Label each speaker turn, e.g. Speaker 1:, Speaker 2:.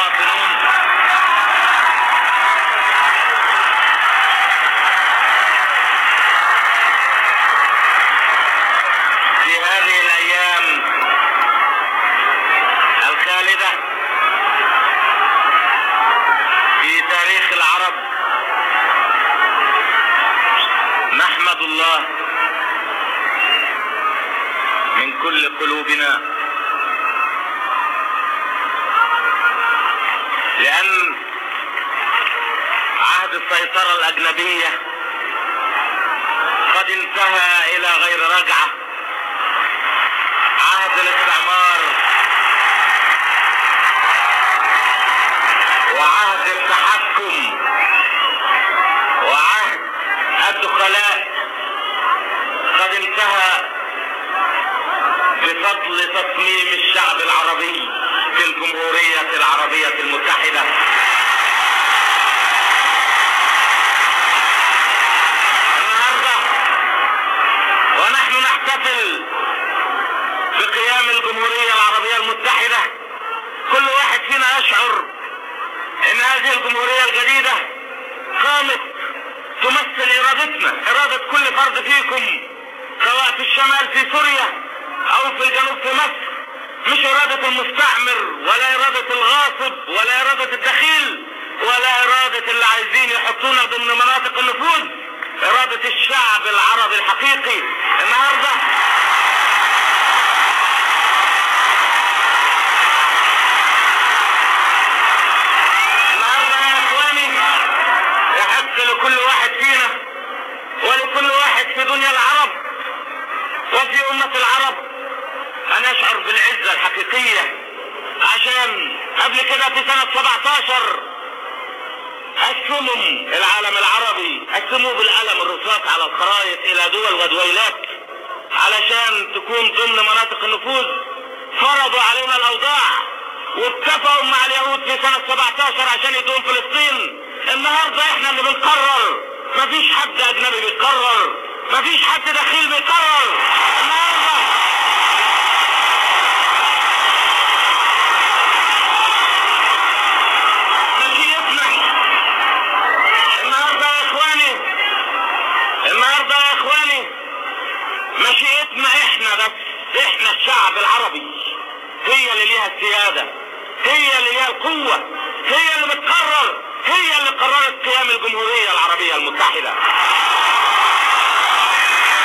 Speaker 1: المواطنون في هذه الايام الخالده في تاريخ العرب نحمد الله من كل قلوبنا لأن عهد السيطرة الأجنبية قد انتهى إلى غير رجعة عهد الاستعمار وعهد التحكم وعهد الدخلاء قد انتهى بفضل تصميم الشعب العربي في الجمهورية العربية المتحدة النهاردة ونحن نحتفل بقيام الجمهورية العربية المتحدة كل واحد فينا يشعر ان هذه الجمهورية الجديدة قامت تمثل ارادتنا ارادة كل فرد فيكم سواء في الشمال في سوريا او في الجنوب في مصر مش ارادة المستعمر ولا ارادة الغاصب ولا ارادة الدخيل ولا ارادة اللي عايزين يحطونا ضمن مناطق النفوذ ارادة الشعب العربي الحقيقي النهاردة النهاردة يا اخواني يحق لكل واحد فينا ولكل واحد في دنيا العرب وفي أمة العرب أن يشعر بالعزة الحقيقية عشان قبل كده في سنة 17 قسموا العالم العربي قسموه بالقلم الرصاص على الخرائط إلى دول ودويلات علشان تكون ضمن مناطق النفوذ فرضوا علينا الأوضاع واتفقوا مع اليهود في سنة 17 عشان يدوم فلسطين النهاردة احنا اللي بنقرر مفيش حد أجنبي بيقرر مفيش حد دخيل بيقرر النهارده مشيتنا النهارده يا اخواني النهارده يا اخواني مشيئتنا احنا بس احنا الشعب العربي هي اللي ليها السيادة هي اللي ليها القوة هي اللي بتقرر هي اللي قررت قيام الجمهورية العربية المتحدة